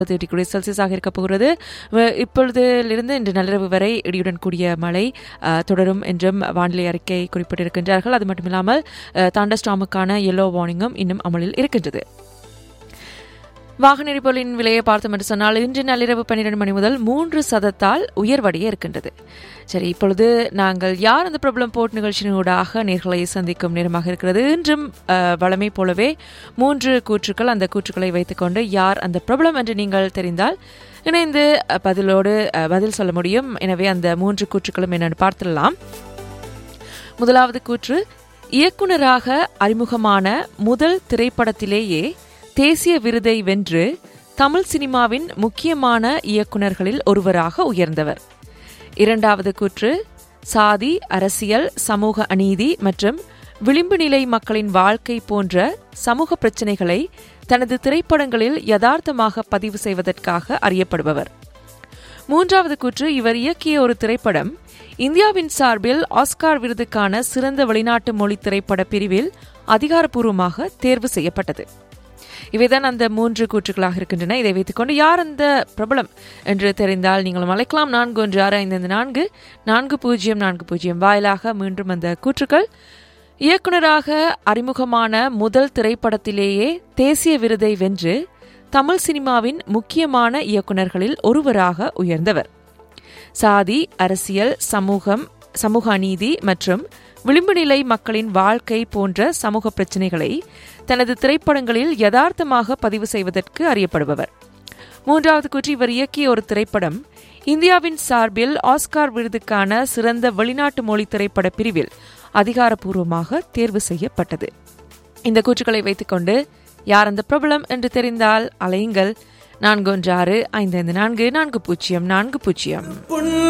degree செல்சியஸாக இருக்க போகிறது வ- இப்பொழுதிலிருந்து இன்று நள்ளிரவு வரை இடியுடன் கூடிய மழை அஹ், தொடரும் என்றும் வானிலை அறிக்கை குறிப்பிட்டிருக்கின்றார்கள் அது மட்டுமில்லாமல் தாண்டஸ்டாமுக்கான எல்லோ வார்னிங்கும் இன்னும் அமலில் இருக்கின்றது வாகன எரிபொருளின் விலையை பார்த்தோம் என்று சொன்னால் இன்று நள்ளிரவு பன்னிரண்டு மணி முதல் மூன்று சதத்தால் உயர்வடைய இருக்கின்றது சரி இப்பொழுது நாங்கள் யார் அந்த பிரபலம் போட் நிகழ்ச்சியினூடாக நேர்களை சந்திக்கும் நேரமாக இருக்கிறது இன்றும் அஹ், வழமை போலவே மூன்று கூற்றுக்கள் அந்த கூற்றுக்களை வைத்துக்கொண்டு யார் அந்த பிரபலம் என்று நீங்கள் தெரிந்தால் இணைந்து அஹ், பதிலோடு அஹ், பதில் சொல்ல முடியும் எனவே அந்த மூன்று கூற்றுக்களும் என்னென்னு பார்த்துடலாம் முதலாவது கூற்று இயக்குனராக அறிமுகமான முதல் திரைப்படத்திலேயே தேசிய விருதை வென்று தமிழ் சினிமாவின் முக்கியமான இயக்குனர்களில் ஒருவராக உயர்ந்தவர் இரண்டாவது கூற்று சாதி அரசியல் சமூக அநீதி மற்றும் விளிம்பு நிலை மக்களின் வாழ்க்கை போன்ற சமூக பிரச்சினைகளை தனது திரைப்படங்களில் யதார்த்தமாக பதிவு செய்வதற்காக அறியப்படுபவர் மூன்றாவது கூற்று இவர் இயக்கிய ஒரு திரைப்படம் இந்தியாவின் சார்பில் ஆஸ்கார் விருதுக்கான சிறந்த வெளிநாட்டு மொழி திரைப்பட பிரிவில் அதிகாரப்பூர்வமாக தேர்வு செய்யப்பட்டது இவைதான் அந்த மூன்று கூற்றுக்களாக இருக்கின்றன இதை வைத்துக்கொண்டு யார் அந்த பிரபலம் என்று தெரிந்தால் நீங்கள் அழைக்கலாம் நான்கு ஒன்று ஆறு ஐந்து ஐந்து நான்கு நான்கு பூஜ்ஜியம் நான்கு பூஜ்ஜியம் வாயிலாக மீண்டும் அந்த கூற்றுக்கள் இயக்குனராக அறிமுகமான முதல் திரைப்படத்திலேயே தேசிய விருதை வென்று தமிழ் சினிமாவின் முக்கியமான இயக்குனர்களில் ஒருவராக உயர்ந்தவர் சாதி அரசியல் சமூகம் சமூக அநீதி மற்றும் விளிம்பு நிலை மக்களின் வாழ்க்கை போன்ற சமூக பிரச்சினைகளை தனது திரைப்படங்களில் யதார்த்தமாக பதிவு செய்வதற்கு அறியப்படுபவர் மூன்றாவது கூற்று இவர் இயக்கிய ஒரு திரைப்படம் இந்தியாவின் சார்பில் ஆஸ்கார் விருதுக்கான சிறந்த வெளிநாட்டு மொழி திரைப்பட பிரிவில் அதிகாரப்பூர்வமாக தேர்வு செய்யப்பட்டது இந்த கூற்றுக்களை வைத்துக்கொண்டு யார் அந்த பிரபலம் என்று தெரிந்தால் அலையுங்கள் நான்கு ஒன்று ஆறு ஐந்து ஐந்து நான்கு நான்கு பூஜ்ஜியம் நான்கு பூஜ்ஜியம் பொன்